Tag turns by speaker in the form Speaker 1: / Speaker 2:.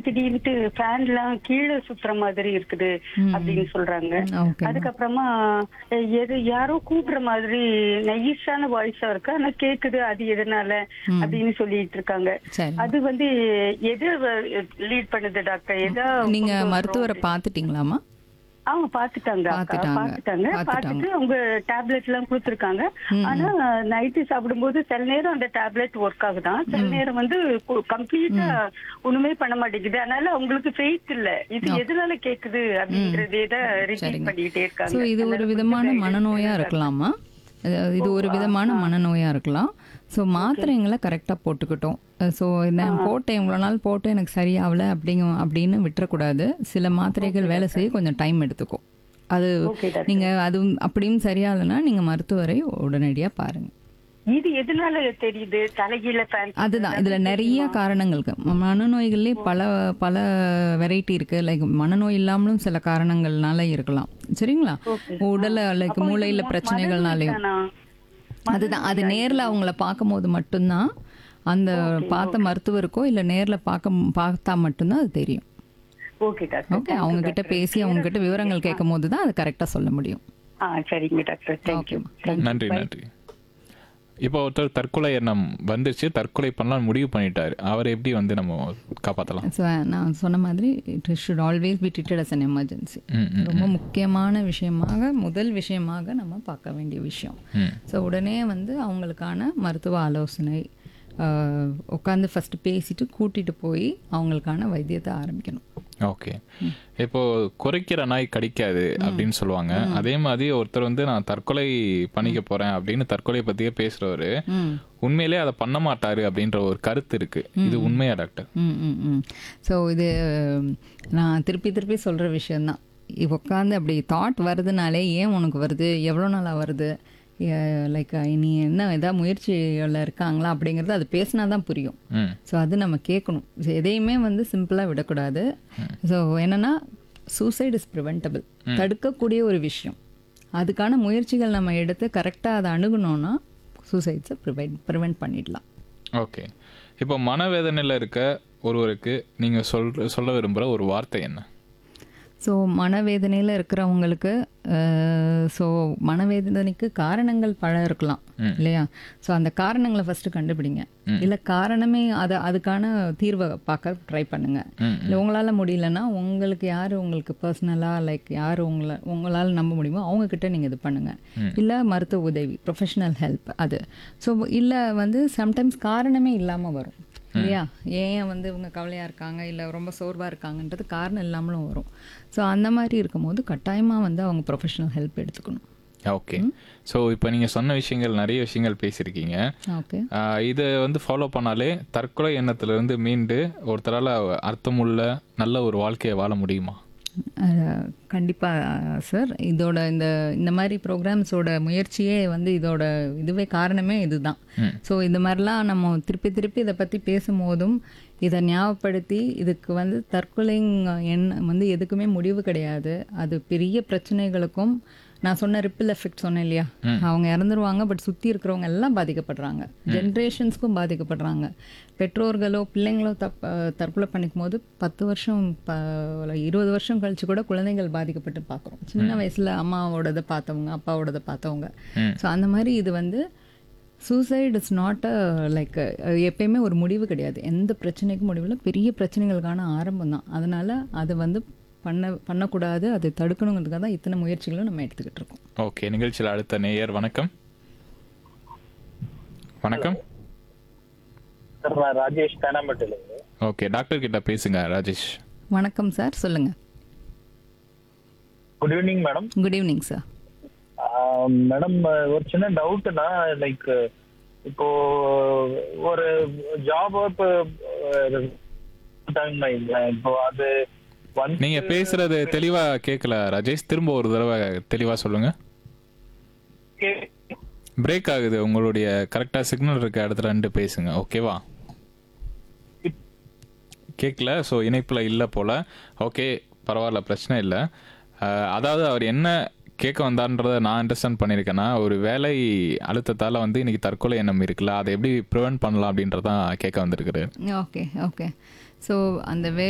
Speaker 1: திடீர்னுட்டு fan எல்லாம் கீழே சுத்துற மாதிரி இருக்குது அப்படின்னு சொல்றாங்க
Speaker 2: ஓகே
Speaker 1: அதுக்கப்புறமா அஹ், எது யாரோ கூப்பிடுற மாதிரி நைஸான வாய்ஸா இருக்கு ஆனா கேக்குது அது எதனால அப்படின்னு சொல்லிட்டு இருக்காங்க
Speaker 2: சரி
Speaker 1: அது வந்து எது லீட் பண்ணுது டாக்டர் எதா
Speaker 2: நீங்க மருத்துவரை பார்த்துட்டீங்களாமா
Speaker 1: அவங்க பாத்துட்டாங்க அக்கா
Speaker 2: பாத்துட்டாங்க.
Speaker 1: பாத்துட்டாங்க
Speaker 2: பாத்துட்டாங்க.
Speaker 1: பாத்துட்டு அவங்க டேப்லெட் எல்லாம் கொடுத்துருக்காங்க ஆனா நைட்டு சாப்பிடும்போது சில நேரம் அந்த டேப்லெட் ஒர்க் ஆகுதான் சில நேரம் வந்து கம்ப்ளீட்டா ஒண்ணுமே பண்ண மாட்டேங்குது அதனால அவங்களுக்கு ஃபெய்த் இல்ல இது எதனால கேக்குது அப்படின்றதே தான் ரிப்பீட்
Speaker 2: சரிங்க.
Speaker 1: பண்ணிட்டே இருக்காங்க
Speaker 2: ஸோ இது ஒரு விதமான மனநோயா இருக்கலாமா அதாவது இது ஒரு விதமான மனநோயா இருக்கலாம் ஸோ மாத்திரைங்களை கரெக்டாக போட்டுக்கிட்டோம் ஸோ நான் போட்டேன் இவ்வளோ நாள் போட்டு எனக்கு சரியாகல அப்படிங்க அப்படின்னு விட்டுறக்கூடாது சில மாத்திரைகள் வேலை செய்ய கொஞ்சம் டைம் எடுத்துக்கும் அது
Speaker 1: ஓகே டாக்டர்
Speaker 2: நீங்கள் அது அப்படியும் சரியாகலைன்னா நீங்கள் மருத்துவரை உடனடியாக பாருங்கள்
Speaker 1: இது எதனால தெரியுது தலைகீழ ஃபேன்
Speaker 2: அதுதான் இதுல நிறைய காரணங்கள் இருக்கு ம- மனநோய்கள்லயே பல பல வெரைட்டி இருக்கு லைக் மனநோய் இல்லாமலும் சில காரணங்கள்னால இருக்கலாம் சரிங்களா உடல்ல லைக் மூளையில பிரச்சனைகள்னாலையும் அதுதான் அது நேர்ல அவங்கள பார்க்கும்போது மட்டும்தான் அந்த பார்த்த மருத்துவருக்கோ இல்ல நேர்ல பார்க்க பார்த்தா மட்டும்தான் அது தெரியும்
Speaker 1: ஓகே டாக்டர்
Speaker 2: ஓகே அவங்க கிட்ட பேசி அவங்க கிட்ட விவரங்கள் கேட்கும் போது தான் அது கரெக்டா சொல்ல முடியும்
Speaker 1: ஆ சரிங்க டாக்டர் தேங்க்யூ
Speaker 3: நன்றி நன்றி இப்போ ஒருத்தர் தற்கொலை எண்ணம் வந்துருச்சு தற்கொலை பண்ணலாம் முடிவு பண்ணிட்டாரு அவரை எப்படி வந்து நம்ம காப்பாற்றலாம்
Speaker 2: ஸோ நான் சொன்ன மாதிரி it should always be treated as an emergency
Speaker 3: ம், ம்,
Speaker 2: ரொம்ப முக்கியமான விஷயமாக முதல் விஷயமாக நம்ம பார்க்க வேண்டிய விஷயம்
Speaker 3: ம்.
Speaker 2: ஸோ உடனே வந்து அவங்களுக்கான மருத்துவ ஆலோசனை உட்காந்து ஃபஸ்ட்டு பேசிட்டு கூட்டிட்டு போய் அவங்களுக்கான வைத்தியத்தை ஆரம்பிக்கணும்
Speaker 3: ஓகே இப்போ குறைக்கிற நாய் கடிக்காது அப்படின்னு சொல்லுவாங்க அதே மாதிரி ஒருத்தர் வந்து நான் தற்கொலை பண்ணிக்க போறேன் அப்படின்னு தற்கொலை பத்தியே பேசுறவரு
Speaker 2: ம்
Speaker 3: உண்மையிலே அதை பண்ண மாட்டாரு அப்படின்ற ஒரு கருத்து இருக்கு இது உண்மையா டாக்டர்
Speaker 2: ம் ம் ம் ஸோ இது நான் திருப்பி திருப்பி சொல்கிற விஷயந்தான் உட்காந்து அப்படி தாட் வருதுனாலே ஏன் உனக்கு வருது எவ்வளோ நாளாக வருது லைக் நீ என்ன ஏதாவது முயற்சியில் இருக்காங்களா அப்படிங்கிறது அது பேசினா தான் புரியும்
Speaker 3: ம்
Speaker 2: ஸோ அது நம்ம கேட்கணும் So, எதையுமே வந்து சிம்பிளாக விடக்கூடாது ஸோ என்னன்னா சூசைட் இஸ் ப்ரிவென்டபிள் தடுக்கக்கூடிய ஒரு விஷயம் அதுக்கான முயற்சிகள் நம்ம எடுத்து கரெக்டாக அதை அணுகுனோன்னா சூசைட்ஸை ப்ரிவென்ட் ப்ரிவென்ட் பண்ணிடலாம்
Speaker 3: ஓகே இப்போ மனவேதனையில் இருக்க ஒருவருக்கு நீங்கள் சொல் சொல்ல விரும்புகிற ஒரு வார்த்தை என்ன
Speaker 2: ஸோ மனவேதனையில் இருக்கிறவங்களுக்கு ஸோ மனவேதனைக்கு காரணங்கள் பல இருக்கலாம் இல்லையா ஸோ அந்த காரணங்களை ஃபஸ்ட்டு கண்டுபிடிங்க இல்லை காரணமே அதை அதுக்கான தீர்வை பார்க்க ட்ரை பண்ணுங்க
Speaker 3: ம்,
Speaker 2: இல்லை உங்களால் முடியலன்னா உங்களுக்கு யார் உங்களுக்கு பர்சனலாக லைக் யார் உங்களை உங்களால் நம்ப முடியுமோ அவங்க கிட்ட நீங்கள் இது பண்ணுங்க இல்லை மருத்துவ உதவி ப்ரொஃபஷனல் ஹெல்ப் அது ஸோ இல்லை வந்து சம்டைம்ஸ் காரணமே இல்லாமல் வரும் இல்லையா ஏன் வந்து இவங்க கவலையாக இருக்காங்க இல்லை ரொம்ப சோர்வாக இருக்காங்கன்றது காரணம் இல்லாமலும் வரும் ஸோ அந்த மாதிரி இருக்கும்போது கட்டாயமாக வந்து அவங்க ப்ரொஃபஷனல் ஹெல்ப் எடுத்துக்கணும்
Speaker 3: ஓகே ஸோ இப்போ நீங்கள் சொன்ன விஷயங்கள் நிறைய விஷயங்கள் பேசியிருக்கீங்க
Speaker 2: ஓகே
Speaker 3: ஆஹ் இதை வந்து ஃபாலோ பண்ணாலே தற்கொலை எண்ணத்திலிருந்து மீண்டு ஒருத்தரால் அர்த்தமுள்ள நல்ல ஒரு வாழ்க்கையை வாழ முடியுமா
Speaker 2: கண்டிப்பாக சார் இதோட இந்த இந்த மாதிரி ப்ரோக்ராம்ஸோட முயற்சியே வந்து இதோட இதுவே காரணமே இதுதான் ஸோ இந்த மாதிரிலாம் நம்ம திருப்பி திருப்பி இதை பற்றி பேசும்போதும் இதை ஞாபகப்படுத்தி இதுக்கு வந்து தற்கொலை எண்ணம் வந்து எதுக்குமே முடிவு கிடையாது அது பெரிய பிரச்சனைகளுக்கும் நான் சொன்ன ரிப்பிள் எஃபெக்ட் சொன்னேன் இல்லையா அவங்க இறந்துருவாங்க பட் சுற்றி இருக்கிறவங்க எல்லாம் பாதிக்கப்படுறாங்க ஜென்ரேஷன்ஸ்க்கும் பாதிக்கப்படுறாங்க பெற்றோர்களோ பிள்ளைங்களோ தப் தற்கொலை பண்ணிக்கும் போது பத்து வருஷம் ப இருபது வருஷம் கழிச்சு கூட குழந்தைகள் பாதிக்கப்பட்டு பார்க்குறோம் சின்ன வயசில் அம்மாவோடதை பார்த்தவங்க அப்பாவோடதை பார்த்தவங்க ஸோ அந்த மாதிரி இது வந்து suicide is not a like எப்பயுமே ஒரு முடிவு கிடையாது எந்த பிரச்சனைக்கும் முடிவில் பெரிய பிரச்சனைகளுக்கான ஆரம்பம் தான் அதனால் அதை வந்து பண்ண பண்ணக்கூடாது அதை தடுக்கணுங்கிறதுக்காக தான் இத்தனை முயற்சிகளும் நம்ம எடுத்துக்கிட்டு இருக்கோம்
Speaker 3: ஓகே நிகழ்ச்சியில் அடுத்த நேயர் வணக்கம் வணக்கம்
Speaker 4: சார் நான் ராஜேஷ் தேனாம்பட்டிலேருந்து
Speaker 3: ஓகே டாக்டர் கிட்ட பேசுங்க ராஜேஷ்
Speaker 2: வணக்கம் சார் சொல்லுங்கள்
Speaker 4: good evening madam
Speaker 2: good evening sir
Speaker 4: madam ஒரு சின்ன டவுட்னா லைக் இப்போ ஒரு ஜாப் இப்போ இப்போ அது once-
Speaker 3: நீங்க பேசுறது தெளிவா கேட்கல ராஜேஷ் திரும்ப ஒரு தடவை தெளிவா சொல்லுங்க
Speaker 4: கே-
Speaker 3: பிரேக் ஆகுது உங்களுடைய கரெக்டா சிக்னல் இருக்க இடத்துல ரெண்டு பேசுங்க ஓகேவா கேட்கல ஸோ இணைப்பில் இல்லை போல ஓகே பரவாயில்ல பிரச்சனை இல்லை அஹ், அதாவது அவர் என்ன கேட்க வந்தான்றதை நான் அண்டர்ஸ்டாண்ட் பண்ணியிருக்கேன்னா ஒரு வேலை அழுத்தத்தால் வந்து இன்னைக்கு தற்கொலை எண்ணம் இருக்குல்ல அதை எப்படி ப்ரிவென்ட் பண்ணலாம் அப்படின்றதான் கேட்க வந்திருக்குது
Speaker 2: ஓகே ஓகே ஸோ அந்த வே